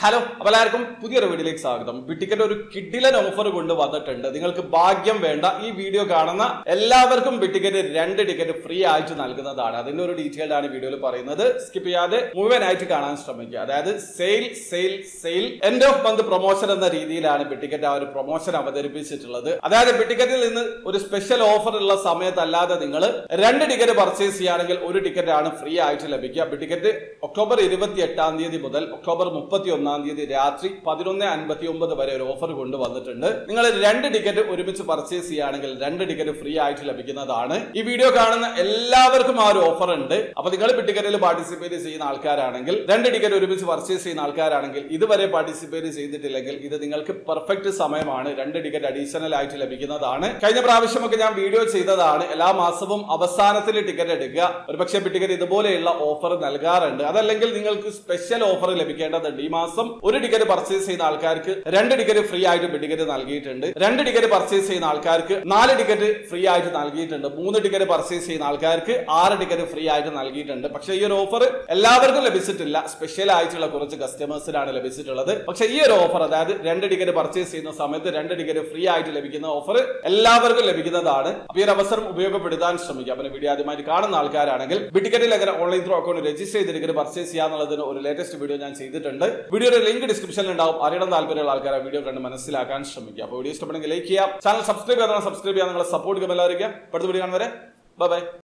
hello അപ്പോൾ എല്ലാവർക്കും പുതിയൊരു വീഡിയോയിലേക്ക് സ്വാഗതം ബിട്ടിക്കറ്റ് ഒരു കിഡിലൻ ഓഫർ കൊണ്ട് വന്നിട്ടുണ്ട് നിങ്ങൾക്ക് ഭാഗ്യം വേണ്ട ഈ വീഡിയോ കാണുന്ന എല്ലാവർക്കും ബിട്ടിക്കറ്റ് രണ്ട് ടിക്കറ്റ് ഫ്രീ ആയിട്ട് നൽകുന്നതാണ് അതിന്റെ ഒരു ഡീറ്റെയിൽഡ് ആണ് വീഡിയോയിൽ പറയുന്നത് സ്കിപ്പ് ചെയ്യാതെ മുഴുവനായിട്ട് കാണാൻ ശ്രമിക്കുക അതായത് sale sale sale end of month promotion എന്ന രീതിയിലാണ് ബിട്ടിക്കറ്റ് ആ ഒരു പ്രൊമോഷൻ അവതരിപ്പിച്ചിട്ടുള്ളത് അതായത് ബിട്ടിക്കറ്റിൽ നിന്ന് ഒരു സ്പെഷ്യൽ ഓഫർ ഉള്ള സമയത്തല്ലാതെ നിങ്ങൾ രണ്ട് ടിക്കറ്റ് പർച്ചേസ് ചെയ്യുകയാണെങ്കിൽ ഒരു ടിക്കറ്റ് ആണ് ഫ്രീ ആയിട്ട് ലഭിക്കുക ബിട്ടിക്കറ്റ് ഒക്ടോബർ ഇരുപത്തി എട്ടാം തീയതി മുതൽ ഒക്ടോബർ മുപ്പത്തി ഒന്നാം തീയതി രാത്രി പതിനൊന്ന് അൻപത്തി ഒമ്പത് വരെ ഒരു ഓഫർ കൊണ്ടുവന്നിട്ടുണ്ട് നിങ്ങൾ രണ്ട് ടിക്കറ്റ് ഒരുമിച്ച് പർച്ചേസ് ചെയ്യുകയാണെങ്കിൽ രണ്ട് ടിക്കറ്റ് ഫ്രീ ആയിട്ട് ലഭിക്കുന്നതാണ് ഈ വീഡിയോ കാണുന്ന എല്ലാവർക്കും ആ ഒരു ഓഫർ ഉണ്ട് അപ്പൊ നിങ്ങൾ ടിക്കറ്റിൽ പാർട്ടിസിപ്പേറ്റ് ചെയ്യുന്ന ആൾക്കാരാണെങ്കിൽ രണ്ട് ടിക്കറ്റ് ഒരുമിച്ച് പർച്ചേസ് ചെയ്യുന്ന ആൾക്കാരാണെങ്കിൽ ഇതുവരെ പാർട്ടിസിപ്പേറ്റ് ചെയ്തിട്ടില്ലെങ്കിൽ ഇത് നിങ്ങൾക്ക് പെർഫെക്റ്റ് സമയമാണ് രണ്ട് ടിക്കറ്റ് അഡീഷണൽ ആയിട്ട് ലഭിക്കുന്നതാണ് കഴിഞ്ഞ പ്രാവശ്യമൊക്കെ ഞാൻ വീഡിയോ ചെയ്തതാണ് എല്ലാ മാസവും അവസാനത്തിൽ ടിക്കറ്റ് എടുക്കുക ഒരു പക്ഷേ ടിക്കറ്റ് ഇതുപോലെയുള്ള ഓഫർ നൽകാറുണ്ട് അതല്ലെങ്കിൽ നിങ്ങൾക്ക് സ്പെഷ്യൽ ഓഫർ ലഭിക്കേണ്ടതുണ്ട് ഈ മാസം ഒരു ടിക്കറ്റ് പർച്ചേസ് ചെയ്യുന്ന ആൾക്കാർക്ക് രണ്ട് ടിക്കറ്റ് ഫ്രീ ആയിട്ട് ടിക്കറ്റ് നൽകിയിട്ടുണ്ട് രണ്ട് ടിക്കറ്റ് പർച്ചേസ് ചെയ്യുന്ന ആൾക്കാർക്ക് നാല് ടിക്കറ്റ് ഫ്രീ ആയിട്ട് നൽകിയിട്ടുണ്ട് മൂന്ന് ടിക്കറ്റ് പർച്ചേസ് ചെയ്യുന്ന ആൾക്കാർക്ക് ആറ് ടിക്കറ്റ് ഫ്രീ ആയിട്ട് നൽകിയിട്ടുണ്ട് പക്ഷേ ഈ ഒരു ഓഫർ എല്ലാവർക്കും ലഭിച്ചിട്ടില്ല സ്പെഷ്യൽ ആയിട്ടുള്ള കുറച്ച് കസ്റ്റമേഴ്സിനാണ് ലഭിച്ചിട്ടുള്ളത് പക്ഷേ ഈ ഒരു ഓഫർ അതായത് രണ്ട് ടിക്കറ്റ് പർച്ചേസ് ചെയ്യുന്ന സമയത്ത് രണ്ട് ടിക്കറ്റ് ഫ്രീ ആയിട്ട് ലഭിക്കുന്ന ഓഫർ എല്ലാവർക്കും ലഭിക്കുന്നതാണ് അപ്പൊ ഈ ഒരു അവസരം ഉപയോഗപ്പെടുത്താൻ ശ്രമിക്കുക പിന്നെ വീഡിയോ ആദ്യമായിട്ട് കാണുന്ന ആൾക്കാരാണെങ്കിൽ ബിറ്റിക്കറ്റിൽ എങ്ങനെ ഓൺലൈൻ ത്രൂ അക്കൗണ്ട് രജിസ്റ്റർ ചെയ്ത് ടിക്കറ്റ് പർച്ചേസ് ചെയ്യാന്നുള്ളതിന് ഒരു ലേറ്റസ്റ്റ് വീഡിയോ ഞാൻ ചെയ്തിട്ടുണ്ട് വീഡിയോയുടെ ലിങ്ക് ഡിസ്ക്രിപ്ഷനിൽ ഉണ്ടാവും അറിയണം താല്പര്യമുള്ള ആൾക്കാരെ വീഡിയോ കണ്ട് മനസ്സിലാക്കാൻ ശ്രമിക്കുക അപ്പോൾ വീഡിയോ ഇഷ്ടപ്പെടുമെങ്കിൽ ലൈക്ക് ചെയ്യാം ചാനൽ സബ്സ്ക്രൈബ് ചെയ്യാൻ സബ്സ്ക്രൈബ് ചെയ്യാൻ നിങ്ങളെ സപ്പോർട്ട് ചെയ്യുമ്പോൾ എല്ലാവരും അടുത്ത വീഡിയോ കാണുന്നവരെ ബൈ